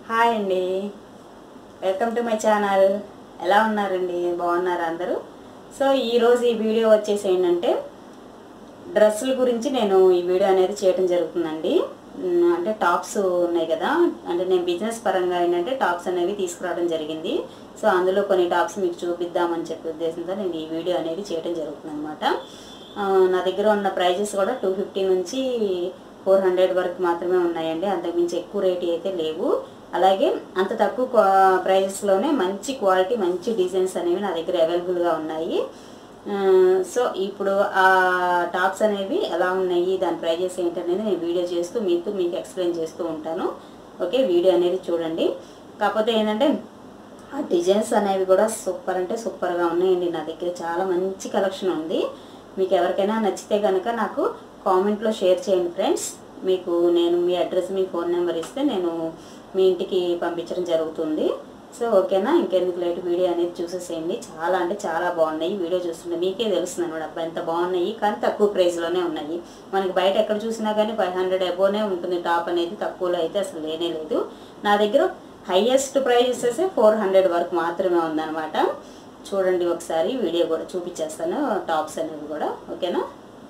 hi అండి welcome to my channel ఎలా ఉన్నారండి బాగున్నారా అందరూ సో ఈరోజు ఈ వీడియో వచ్చేసి ఏంటంటే డ్రెస్సుల గురించి నేను ఈ వీడియో అనేది చేయడం జరుగుతుందండి ఉమ్, అంటే టాప్స్ ఉన్నాయి కదా అంటే నేను బిజినెస్ పరంగా ఏంటంటే టాప్స్ అనేవి తీసుకురావడం జరిగింది సో అందులో కొన్ని టాప్స్ మీకు చూపిద్దామని చెప్పే ఉద్దేశంతో నేను ఈ వీడియో అనేది చేయడం జరుగుతుంది అనమాట నా దగ్గర ఉన్న ప్రైజెస్ కూడా టూ ఫిఫ్టీ నుంచి ఫోర్ హండ్రెడ్ వరకు మాత్రమే ఉన్నాయండి అంతకుమించి ఎక్కువ రేట్ అయితే లేవు అలాగే అంత తక్కువ క్వా- ప్రైజెస్లోనే మంచి క్వాలిటీ మంచి డిజైన్స్ అనేవి నా దగ్గర అవైలబుల్గా ఉన్నాయి ఆ, సో ఇప్పుడు ఆ టాప్స్ అనేవి ఎలా ఉన్నాయి దాని ప్రైజెస్ ఏంటనేది నేను వీడియో చేస్తూ మీకు మీకు ఎక్స్ప్లెయిన్ చేస్తూ ఉంటాను ఓకే వీడియో అనేది చూడండి కాకపోతే ఏంటంటే ఆ డిజైన్స్ అనేవి కూడా సూపర్ అంటే సూపర్గా ఉన్నాయండి నా దగ్గర చాలా మంచి కలెక్షన్ ఉంది మీకు ఎవరికైనా నచ్చితే కనుక నాకు కామెంట్లో షేర్ చేయండి ఫ్రెండ్స్ మీకు నేను మీ అడ్రస్ మీ ఫోన్ నెంబర్ ఇస్తే నేను మీ ఇంటికి పంపించడం జరుగుతుంది సో ఓకేనా ఇంకెందుకు లేట్ వీడియో అనేది చూసేసేయండి చాలా అంటే చాలా బాగున్నాయి వీడియో చూస్తుంటే మీకే తెలుస్తుంది అనమాట అబ్బా ఎంత బాగున్నాయి కానీ తక్కువ ప్రైస్లోనే ఉన్నాయి మనకి బయట ఎక్కడ చూసినా కానీ ఫైవ్ హండ్రెడ్ అబోనే ఉంటుంది టాప్ అనేది తక్కువలో అయితే అసలు లేనే లేదు నా దగ్గర హైయెస్ట్ ప్రైజెస్ ఫోర్ హండ్రెడ్ వరకు మాత్రమే ఉందన్నమాట చూడండి ఒకసారి వీడియో కూడా చూపించేస్తాను టాప్స్ అనేవి కూడా ఓకేనా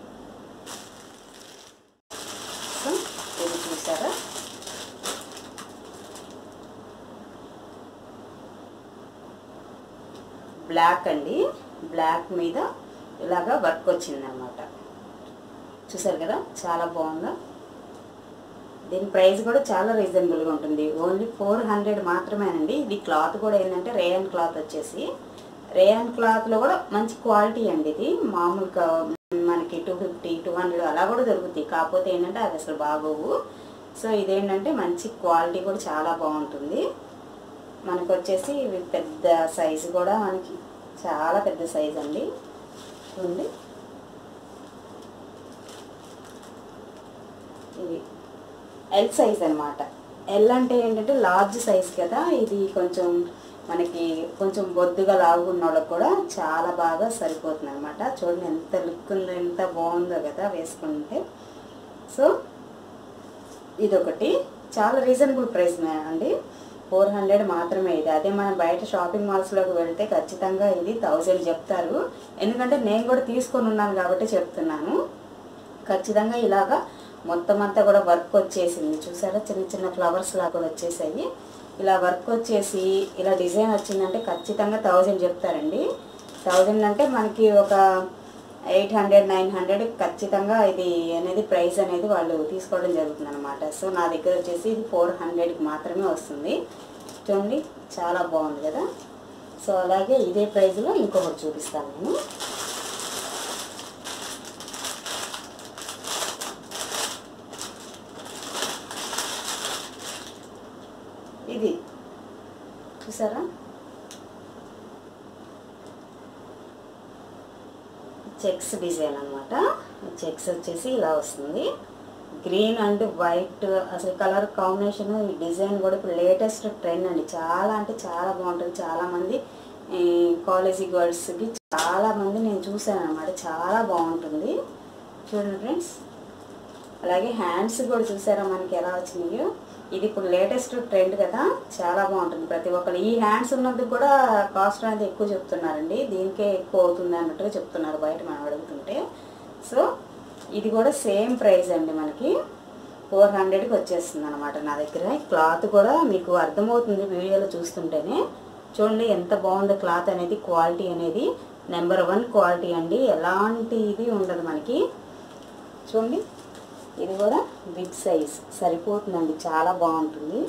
సో ఇది చూసారా బ్లాక్ అండి బ్లాక్ మీద ఇలాగా వర్క్ వచ్చిందనమాట చూసారు కదా చాలా బాగుందా దీని ప్రైస్ కూడా చాలా రీజనబుల్గా ఉంటుంది ఓన్లీ ఫోర్ హండ్రెడ్ మాత్రమేనండి ఇది క్లాత్ కూడా ఏంటంటే రేయన్ క్లాత్ వచ్చేసి రేయన్ క్లాత్లో కూడా మంచి క్వాలిటీ అండి ఇది మామూలుగా మనకి టూ ఫిఫ్టీ టూ హండ్రెడ్ అలా కూడా దొరుకుతాయి కాకపోతే ఏంటంటే అది అసలు బాగోవు సో ఇదేంటంటే మంచి క్వాలిటీ కూడా చాలా బాగుంటుంది మనకు వచ్చేసి ఇవి పెద్ద సైజు కూడా మనకి చాలా పెద్ద సైజు అండి చూడండి ఇది ఎల్ సైజ్ అనమాట ఎల్ అంటే ఏంటంటే లార్జ్ సైజ్ కదా ఇది కొంచెం మనకి కొంచెం బొద్దుగా లాగున్న వాళ్ళకి కూడా చాలా బాగా సరిపోతుంది అనమాట చూడండి ఎంత లుక్ ఉందో ఎంత బాగుందో కదా వేసుకుంటే సో ఇదొకటి చాలా రీజనబుల్ ప్రైస్ అండి ఫోర్ హండ్రెడ్ మాత్రమే ఇది అదే మనం బయట షాపింగ్ మాల్స్లోకి వెళ్తే ఖచ్చితంగా ఇది థౌజండ్ చెప్తారు ఎందుకంటే నేను కూడా తీసుకొని ఉన్నాను కాబట్టి చెప్తున్నాను ఖచ్చితంగా ఇలాగా మొత్తం అంతా కూడా వర్క్ వచ్చేసింది చూసారా చిన్న చిన్న ఫ్లవర్స్ లాగా కూడా వచ్చేసాయి ఇలా వర్క్ వచ్చేసి ఇలా డిజైన్ వచ్చిందంటే ఖచ్చితంగా థౌజండ్ చెప్తారండి థౌజండ్ అంటే మనకి ఒక ఎయిట్ హండ్రెడ్ నైన్ హండ్రెడ్ ఖచ్చితంగా ఇది అనేది ప్రైస్ అనేది వాళ్ళు తీసుకోవడం జరుగుతుంది అనమాట సో నా దగ్గర వచ్చేసి ఇది ఫోర్ హండ్రెడ్కి మాత్రమే వస్తుంది చూడండి చాలా బాగుంది కదా సో అలాగే ఇదే ప్రైస్లో ఇంకొకటి చూపిస్తాను నేను ఇది చూసారా చెక్స్ డిజైన్ అనమాట చెక్స్ వచ్చేసి ఇలా వస్తుంది గ్రీన్ అండ్ వైట్ అసలు కలర్ కాంబినేషన్ ఈ డిజైన్ కూడా ఇప్పుడు లేటెస్ట్ ట్రెండ్ అండి చాలా అంటే చాలా బాగుంటుంది చాలామంది కాలేజీ గర్ల్స్కి చాలా మంది నేను చూశాను అనమాట చాలా బాగుంటుంది చూడండి ఫ్రెండ్స్ అలాగే హ్యాండ్స్ కూడా చూసారా మనకి ఎలా వచ్చినాయో ఇది ఇప్పుడు లేటెస్ట్ ట్రెండ్ కదా చాలా బాగుంటుంది ప్రతి ఒక్కరు ఈ హ్యాండ్స్ ఉన్నందుకు కూడా కాస్ట్ అనేది ఎక్కువ చెప్తున్నారండి దీనికే ఎక్కువ అవుతుంది అన్నట్టుగా చెప్తున్నారు బయట మనం అడుగుతుంటే సో ఇది కూడా సేమ్ ప్రైస్ అండి మనకి ఫోర్ హండ్రెడ్కి వచ్చేస్తుంది అనమాట నా దగ్గర క్లాత్ కూడా మీకు అర్థమవుతుంది వీడియోలో చూస్తుంటేనే చూడండి ఎంత బాగుందో క్లాత్ అనేది క్వాలిటీ అనేది నెంబర్ వన్ క్వాలిటీ అండి ఎలాంటి ఇది ఉండదు మనకి చూడండి ఇది కూడా బిగ్ సైజ్ సరిపోతుందండి చాలా బాగుంటుంది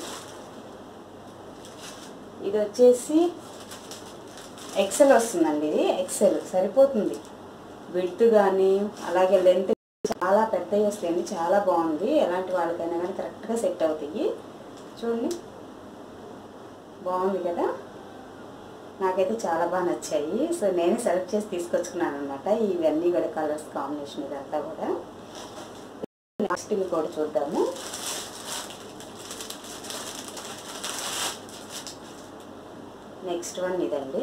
ఇది వచ్చేసి ఎక్సెల్ వస్తుందండి ఇది ఎక్సెల్ సరిపోతుంది విడ్త్ కానీ అలాగే లెంత్ చాలా పెద్దవి వస్తాయండి చాలా బాగుంది ఎలాంటి వాళ్ళకైనా కానీ కరెక్ట్గా సెట్ అవుతాయి చూడండి బాగుంది కదా నాకైతే చాలా బాగా నచ్చాయి సో నేనే సెలెక్ట్ చేసి తీసుకొచ్చుకున్నాను అనమాట ఇవన్నీ కూడా కలర్స్ కాంబినేషన్ ఇదంతా కూడా నెక్స్ట్ ఇంకోటి చూద్దాము నెక్స్ట్ వన్ ఇదండి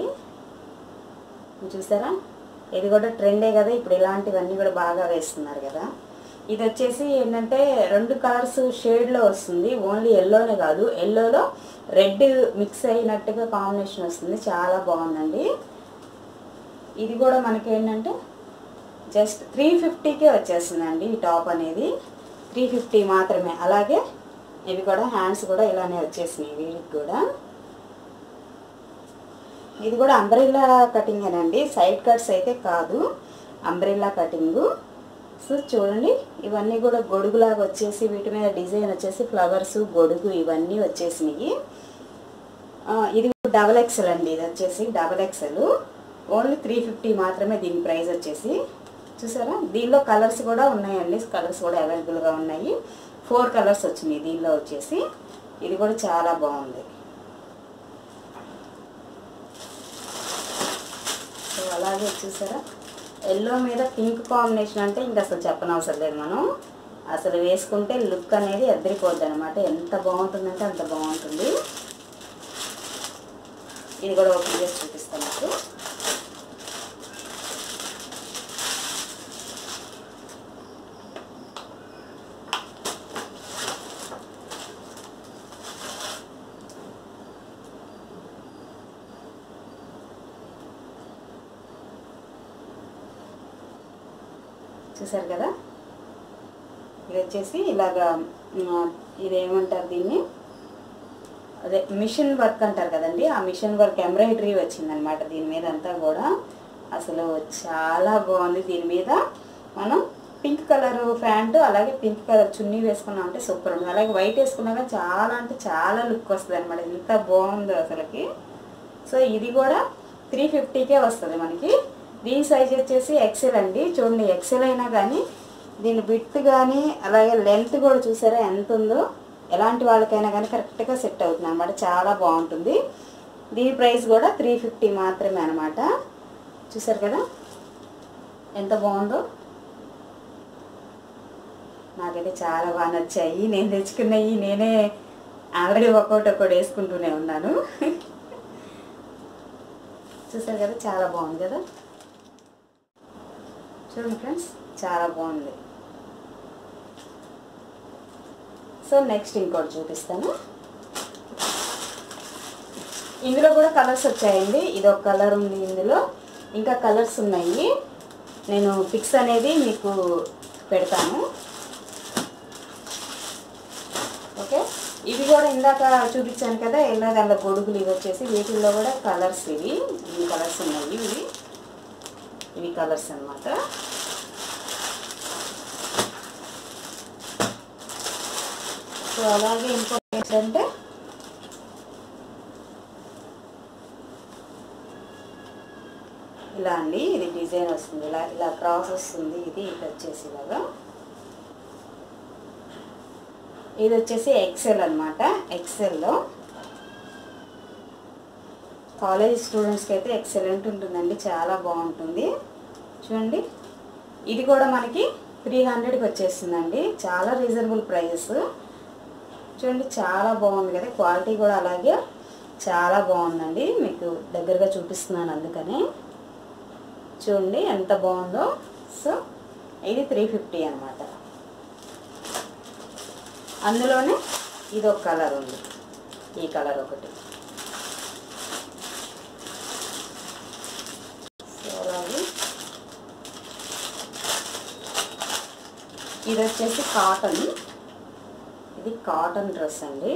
ఇది చూసారా ఇది కూడా ట్రెండే కదా ఇప్పుడు ఇలాంటివన్నీ కూడా బాగా వేస్తున్నారు కదా ఇది వచ్చేసి ఏంటంటే రెండు కలర్స్ షేడ్లో వస్తుంది ఓన్లీ ఎల్లోనే కాదు ఎల్లోలో రెడ్ మిక్స్ అయినట్టుగా కాంబినేషన్ వస్తుంది చాలా బాగుందండి ఇది కూడా మనకి ఏంటంటే జస్ట్ త్రీ ఫిఫ్టీకే వచ్చేస్తుందండి ఈ టాప్ అనేది త్రీ ఫిఫ్టీ మాత్రమే అలాగే ఇవి కూడా హ్యాండ్స్ కూడా ఇలానే వచ్చేసినాయి వీటికి కూడా ఇది కూడా అంబ్రెల్లా కటింగేనండి సైడ్ కట్స్ అయితే కాదు అంబ్రెల్లా కటింగు సో చూడండి ఇవన్నీ కూడా గొడుగులాగా వచ్చేసి వీటి మీద డిజైన్ వచ్చేసి ఫ్లవర్స్ గొడుగు ఇవన్నీ వచ్చేసినాయి ఆ, ఇది డబల్ ఎక్సెల్ అండి ఇది వచ్చేసి double XL only three fifty మాత్రమే దీని ప్రైస్ వచ్చేసి చూసారా దీనిలో కలర్స్ కూడా ఉన్నాయండి కలర్స్ కూడా అవైలబుల్గా ఉన్నాయి ఫోర్ కలర్స్ వచ్చినాయి దీనిలో వచ్చేసి ఇది కూడా చాలా బాగుంది సో అలాగే చూసారా ఎల్లో మీద పింక్ కాంబినేషన్ అంటే ఇంకా అసలు చెప్పనవసరం లేదు మనం అసలు వేసుకుంటే లుక్ అనేది ఎద్దరిపోద్ది అనమాట ఎంత బాగుంటుందంటే అంత బాగుంటుంది ఇది కూడా ఓపెన్ చేసి చూపిస్తాను మీకు చూసారు కదా ఇది వచ్చేసి ఇలాగా ఉమ్, ఇదేమంటారు దీన్ని అదే మిషన్ వర్క్ అంటారు కదండి ఆ మిషన్ వర్క్ ఎంబ్రాయిడరీ వచ్చిందనమాట దీని మీద అంతా కూడా అసలు చాలా బాగుంది దీని మీద మనం పింక్ కలర్ ప్యాంటు అలాగే పింక్ కలర్ చున్నీ వేసుకున్నాం అంటే సూపర్ ఉంది అలాగే వైట్ వేసుకున్నాక చాలా అంటే చాలా లుక్ వస్తుంది అనమాట ఎంత బాగుందో అసలుకి సో ఇది కూడా త్రీ ఫిఫ్టీకే వస్తుంది మనకి దీని సైజ్ వచ్చేసి ఎక్సెల్ అండి చూడండి ఎక్సెల్ అయినా కానీ దీని విత్ కానీ అలాగే లెంత్ కూడా చూసారా ఎంత ఉందో ఎలాంటి వాళ్ళకైనా కానీ కరెక్ట్గా సెట్ అవుతుంది అనమాట చాలా బాగుంటుంది దీని ప్రైస్ కూడా త్రీ ఫిఫ్టీ మాత్రమే అనమాట చూసారు కదా ఎంత బాగుందో నాకైతే చాలా బాగా నచ్చాయి నేను తెచ్చుకున్నవి నేనే ఆల్రెడీ ఒక్కొక్కటి ఒక్కటి వేసుకుంటూనే ఉన్నాను చూసారు కదా చాలా బాగుంది కదా చూడండి ఫ్రెండ్స్ చాలా బాగుంది సో నెక్స్ట్ ఇంకోటి చూపిస్తాను ఇందులో కూడా కలర్స్ వచ్చాయండి ఇది ఒక కలర్ ఉంది ఇందులో ఇంకా కలర్స్ ఉన్నాయి నేను పిక్స్ అనేది మీకు పెడతాను ఓకే ఇవి కూడా ఇందాక చూపించాను కదా ఎలా దాంట్లో గొడుగులు ఇవి వచ్చేసి వీటిల్లో కూడా కలర్స్ ఇవి ఇవి కలర్స్ ఉన్నాయి ఇవి ఇవి కలర్స్ అన్నమాట సో అలాగే ఇంకోటి ఏంటంటే ఇలా అండి ఇది డిజైన్ వస్తుంది ఇలా ఇలా క్రాస్ వస్తుంది ఇది ఇది వచ్చేసి ఇలాగా ఇది వచ్చేసి ఎక్సెల్ అనమాట ఎక్సెల్లో కాలేజ్ స్టూడెంట్స్కి అయితే ఎక్సలెంట్ ఉంటుందండి చాలా బాగుంటుంది చూడండి ఇది కూడా మనకి త్రీ హండ్రెడ్కి వచ్చేస్తుందండి చాలా రీజనబుల్ ప్రైజెస్ చూడండి చాలా బాగుంది కదా క్వాలిటీ కూడా అలాగే చాలా బాగుందండి మీకు దగ్గరగా చూపిస్తున్నాను అందుకని చూడండి ఎంత బాగుందో సో ఇది త్రీ ఫిఫ్టీ అనమాట అందులోనే ఇది ఒక కలర్ ఉంది ఈ కలర్ ఒకటి సో అలాగే ఇది వచ్చేసి కాటన్ ఇది కాటన్ డ్రెస్ అండి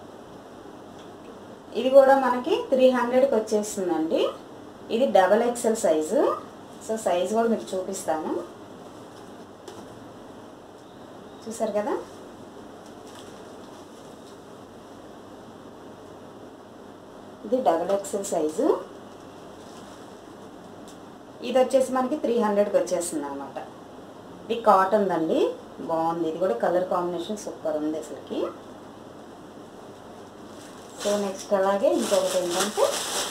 ఇది కూడా మనకి త్రీ హండ్రెడ్కి వచ్చేస్తుందండి ఇది double XL size so size కూడా మీకు చూపిస్తాను చూసారు కదా ఇది డబల్ ఎక్సెల్ సైజు ఇది వచ్చేసి మనకి త్రీ హండ్రెడ్కి వచ్చేస్తుంది అనమాట ఇది కాటన్ అండి బాగుంది ఇది కూడా కలర్ కాంబినేషన్ సూపర్ ఉంది అసలుకి సో నెక్స్ట్ అలాగే ఇంకొకటి ఏంటంటే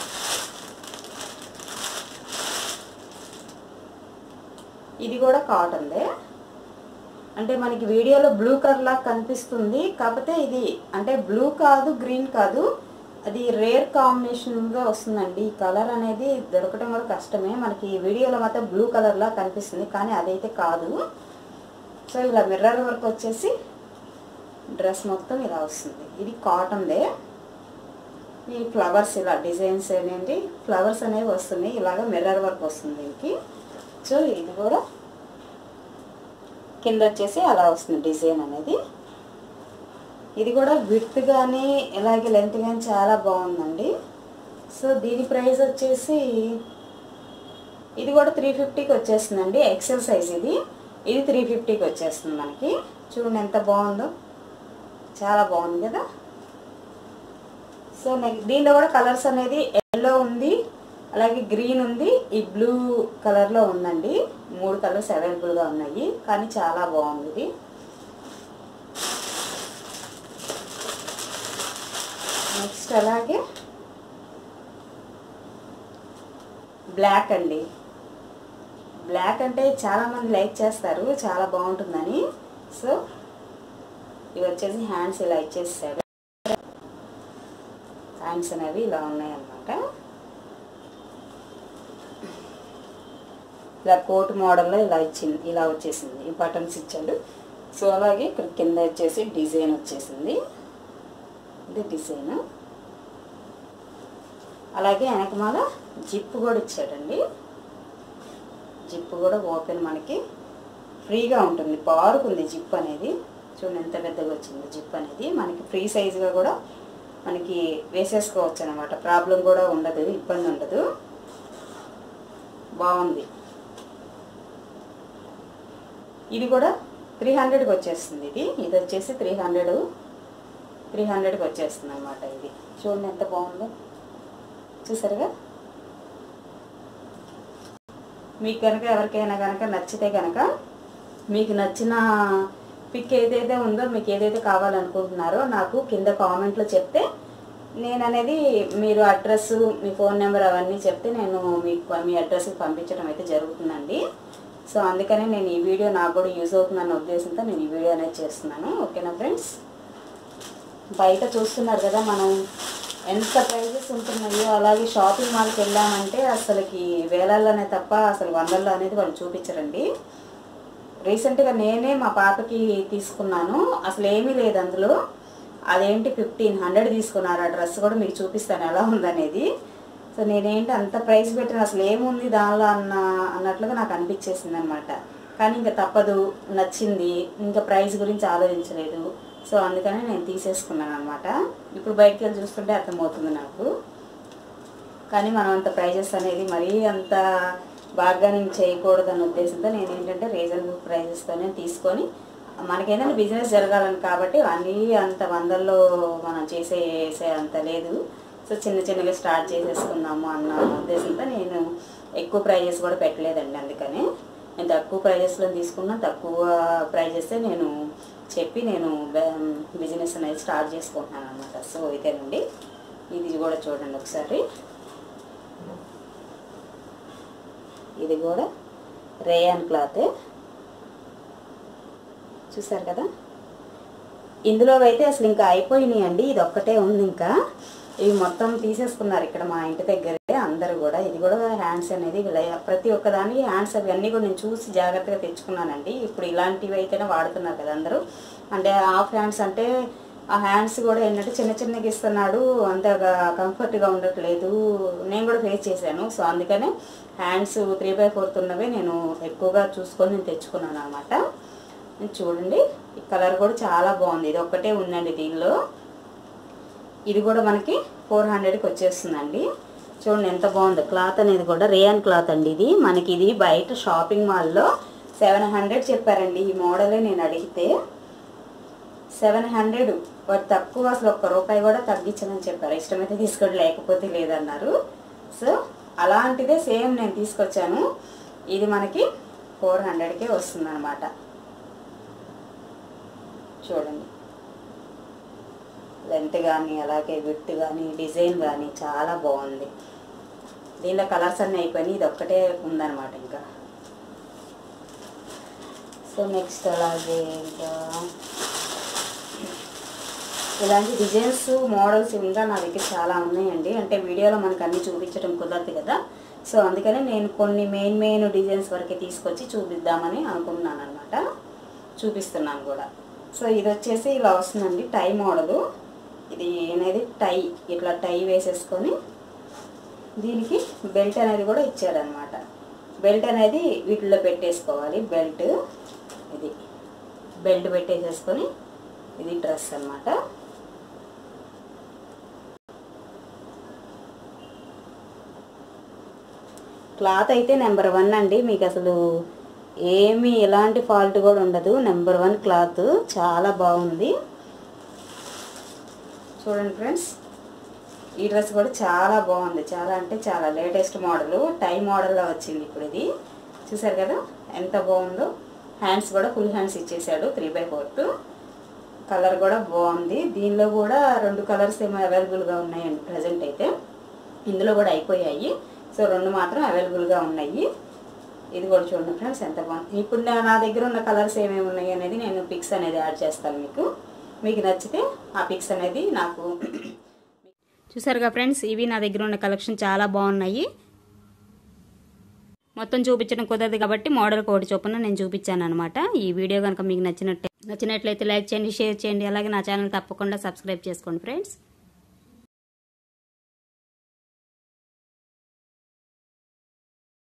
ఇది కూడా కాటన్దే అంటే మనకి వీడియోలో బ్లూ కలర్ లాగా కనిపిస్తుంది కాకపోతే ఇది అంటే బ్లూ కాదు గ్రీన్ కాదు అది రేర్ కాంబినేషన్గా వస్తుందండి ఈ కలర్ అనేది దొరకడం కూడా కష్టమే మనకి ఈ వీడియోలో మాత్రం బ్లూ కలర్లా కనిపిస్తుంది కానీ అదైతే కాదు సో ఇలా మిర్రర్ వర్క్ వచ్చేసి డ్రెస్ మొత్తం ఇలా వస్తుంది ఇది కాటన్దే ఈ ఫ్లవర్స్ ఇలా డిజైన్స్ అనేది ఫ్లవర్స్ అనేవి వస్తున్నాయి ఇలాగ మిర్రర్ వర్క్ వస్తుంది దీనికి సో ఇది కూడా కింద వచ్చేసి అలా వస్తుంది డిజైన్ అనేది ఇది కూడా విత్ కానీ ఇలాగే లెంత్ కానీ చాలా బాగుందండి సో దీని ప్రైస్ వచ్చేసి ఇది కూడా త్రీ ఫిఫ్టీకి వచ్చేస్తుందండి ఎక్సెల్ సైజ్ ఇది ఇది త్రీ ఫిఫ్టీకి వచ్చేస్తుంది మనకి చూడండి ఎంత బాగుందో చాలా బాగుంది కదా సో నెక్ దీనిలో కూడా కలర్స్ అనేది ఎల్లో ఉంది అలాగే గ్రీన్ ఉంది ఈ బ్లూ కలర్లో ఉందండి మూడు కలర్స్ అవైలబుల్గా ఉన్నాయి కానీ చాలా బాగుంది ఇది నెక్స్ట్ అలాగే బ్లాక్ అండి బ్లాక్ అంటే చాలామంది లైక్ చేస్తారు చాలా బాగుంటుందని సో ఇవి వచ్చేసి హ్యాండ్స్ ఇలా ఇచ్చేసాడు హ్యాండ్స్ అనేవి ఇలా ఉన్నాయన్నమాట ఇలా కోట్ మోడల్లో ఇలా ఇచ్చింది ఇలా వచ్చేసింది ఈ బటన్స్ ఇచ్చాడు సో అలాగే ఇక్కడ కింద వచ్చేసి డిజైన్ వచ్చేసింది ఇది డిజైన్ అలాగే వెనకమాల జిప్ కూడా ఇచ్చాడండి జిప్ కూడా ఓపెన్ మనకి ఫ్రీగా ఉంటుంది బారుకుంది జిప్ అనేది చూడండి ఎంత పెద్దగా వచ్చింది జిప్ అనేది మనకి ఫ్రీ సైజుగా కూడా మనకి వేసేసుకోవచ్చు అనమాట ప్రాబ్లం కూడా ఉండదు ఇబ్బంది ఉండదు బాగుంది ఇది కూడా త్రీ హండ్రెడ్కి వచ్చేస్తుంది ఇది ఇది వచ్చేసి త్రీ హండ్రెడ్ త్రీ హండ్రెడ్కి వచ్చేస్తుంది అనమాట ఇది చూడండి ఎంత బాగుందో చూసారుగా మీకు కనుక ఎవరికైనా కనుక నచ్చితే కనుక మీకు నచ్చిన పిక్ ఏదైతే ఉందో మీకు ఏదైతే కావాలనుకుంటున్నారో నాకు కింద కామెంట్లో చెప్తే నేను అనేది మీరు అడ్రస్ మీ ఫోన్ నెంబర్ అవన్నీ చెప్తే నేను మీకు మీ అడ్రస్కి పంపించడం అయితే జరుగుతుందండి సో అందుకనే నేను ఈ వీడియో నాకు కూడా యూజ్ అవుతుందన్న ఉద్దేశంతో నేను ఈ వీడియో అనేది చేస్తున్నాను ఓకేనా ఫ్రెండ్స్ బయట చూస్తున్నారు కదా మనం ఎంత ప్రైజెస్ ఉంటున్నాయో అలాగే షాపింగ్ మాల్కి వెళ్ళామంటే అసలుకి వేలల్లోనే తప్ప అసలు వందల్లో అనేది వాళ్ళు చూపించరండి రీసెంట్గా నేనే మా పాపకి తీసుకున్నాను అసలు ఏమీ లేదు అందులో అదేంటి ఫిఫ్టీన్ హండ్రెడ్ తీసుకున్నారు ఆ డ్రెస్ కూడా మీకు చూపిస్తాను ఎలా ఉందనేది సో నేనేంటి అంత ప్రైస్ పెట్టిన అసలు ఏముంది దానిలో అన్న అన్నట్లుగా నాకు అనిపించేసింది అనమాట కానీ ఇంకా తప్పదు నచ్చింది ఇంకా ప్రైస్ గురించి ఆలోచించలేదు సో అందుకని నేను తీసేసుకున్నాను అనమాట ఇప్పుడు బయటికి వెళ్ళి చూస్తుంటే అర్థమవుతుంది నాకు కానీ మనం అంత ప్రైజెస్ అనేది మరీ అంత బార్గెనింగ్ చేయకూడదు అన్న ఉద్దేశంతో నేను ఏంటంటే రీజనబుల్ ప్రైజెస్తోనే తీసుకొని మనకేదైనా బిజినెస్ జరగాలని కాబట్టి అన్నీ అంత వందల్లో మనం చేసే చేసే అంత లేదు సో చిన్న చిన్నగా స్టార్ట్ చేసేసుకుందాము అన్న ఉద్దేశంతో నేను ఎక్కువ ప్రైజెస్ కూడా పెట్టలేదండి అందుకని నేను తక్కువ ప్రైజెస్లో తీసుకున్నా తక్కువ ప్రైజెస్ నేను చెప్పి నేను బిజినెస్ అనేది స్టార్ట్ చేసుకుంటున్నాను అనమాట సో ఇదేనండి ఇది కూడా చూడండి ఒకసారి ఇది కూడా రేయాన్ క్లాత్ చూసారు కదా ఇందులో అయితే అసలు ఇంకా అయిపోయినాయి అండి ఇది ఒక్కటే ఉంది ఇంకా ఇవి మొత్తం తీసేసుకున్నారు ఇక్కడ మా ఇంటి దగ్గరే అందరూ కూడా ఇది కూడా హ్యాండ్స్ అనేది ఇలా- ప్రతి ఒక్క దానికి హ్యాండ్స్ అవి అన్నీ కూడా నేను చూసి జాగ్రత్తగా తెచ్చుకున్నానండి ఇప్పుడు ఇలాంటివి అయితేనే వాడుతున్నారు కదా అందరూ అంటే హాఫ్ హ్యాండ్స్ అంటే ఆ హ్యాండ్స్ కూడా ఏంటంటే చిన్న చిన్నగా ఇస్తున్నాడు అంతగా కంఫర్ట్గా ఉండట్లేదు నేను కూడా ఫేస్ చేశాను సో అందుకనే హ్యాండ్స్ త్రీ బై ఫోర్త్ ఉన్నవే నేను ఎక్కువగా చూసుకొని నేను తెచ్చుకున్నాను అనమాట చూడండి ఈ కలర్ కూడా చాలా బాగుంది ఇది ఒక్కటే ఉందండి దీనిలో ఇది కూడా మనకి ఫోర్ హండ్రెడ్కి వచ్చేస్తుందండి చూడండి ఎంత బాగుందో క్లాత్ అనేది కూడా రేయన్ క్లాత్ అండి ఇది మనకి ఇది బయట షాపింగ్ మాల్లో సెవెన్ హండ్రెడ్ చెప్పారండి ఈ మోడలే నేను అడిగితే సెవెన్ హండ్రెడ్ వాటి తక్కువ అసలు ఒక్క రూపాయి కూడా తగ్గించమని చెప్పారు ఇష్టమైతే తీసుకోండి లేకపోతే లేదన్నారు సో అలాంటిదే సేమ్ నేను తీసుకొచ్చాను ఇది మనకి ఫోర్ హండ్రెడ్కే వస్తుందన్నమాట చూడండి లెంత్ కానీ అలాగే విత్ కానీ డిజైన్ కానీ చాలా బాగుంది దీనిలో కలర్స్ అన్నీ అయిపోయినాయి ఇది ఒక్కటే ఉందన్నమాట ఇంకా సో నెక్స్ట్ అలాగే ఇంకా ఇలాంటి డిజైన్స్ మోడల్స్ ఇంకా నా దగ్గర చాలా ఉన్నాయండి అంటే వీడియోలో మనకు అన్ని చూపించడం కుదరదు కదా సో అందుకనే నేను కొన్ని మెయిన్ మెయిన్ డిజైన్స్ వరకే తీసుకొచ్చి చూపిద్దామని అనుకుంటున్నాను అనమాట చూపిస్తున్నాను కూడా సో ఇది వచ్చేసి ఇలా వస్తుందండి టై మోడలు ఇది అనేది టై ఇట్లా టై వేసేసుకొని దీనికి బెల్ట్ అనేది కూడా ఇచ్చారనమాట బెల్ట్ అనేది వీటిలో పెట్టేసుకోవాలి బెల్ట్ ఇది బెల్ట్ పెట్టేసేసుకొని ఇది డ్రెస్ అన్నమాట క్లాత్ అయితే నెంబర్ వన్ అండి మీకు అసలు ఏమీ ఎలాంటి ఫాల్ట్ కూడా ఉండదు నెంబర్ వన్ క్లాత్ చాలా బాగుంది చూడండి ఫ్రెండ్స్ ఈ డ్రెస్ కూడా చాలా బాగుంది చాలా అంటే చాలా లేటెస్ట్ మోడల్ టై మోడల్లో వచ్చింది ఇప్పుడు ఇది చూసారు కదా ఎంత బాగుందో హ్యాండ్స్ కూడా ఫుల్ హ్యాండ్స్ ఇచ్చేసాడు త్రీ బై ఫోర్త్ కలర్ కూడా బాగుంది దీనిలో కూడా రెండు కలర్స్ ఏమో అవైలబుల్గా ఉన్నాయండి ప్రజెంట్ అయితే ఇందులో కూడా అయిపోయాయి సో రెండు మాత్రం అవైలబుల్గా ఉన్నాయి ఇది కూడా చూడండి ఫ్రెండ్స్ ఎంత బాగుంది ఇప్పుడు నా నా దగ్గర ఉన్న కలర్స్ ఏమేమి ఉన్నాయి అనేది నేను పిక్స్ అనేది యాడ్ చేస్తాను మీకు మీకు నచ్చితే ఆ పిక్స్ అనేది నాకు చూసారుగా ఫ్రెండ్స్ ఇవి నా దగ్గర ఉన్న కలెక్షన్ చాలా బాగున్నాయి మొత్తం చూపించడం కుదరదు కాబట్టి మోడల్ కోడి చొప్పున నేను చూపించాను అనమాట ఈ వీడియో కనుక మీకు నచ్చినట్టే నచ్చినట్లయితే లైక్ చేయండి షేర్ చేయండి అలాగే నా ఛానల్ తప్పకుండా సబ్స్క్రైబ్ చేసుకోండి ఫ్రెండ్స్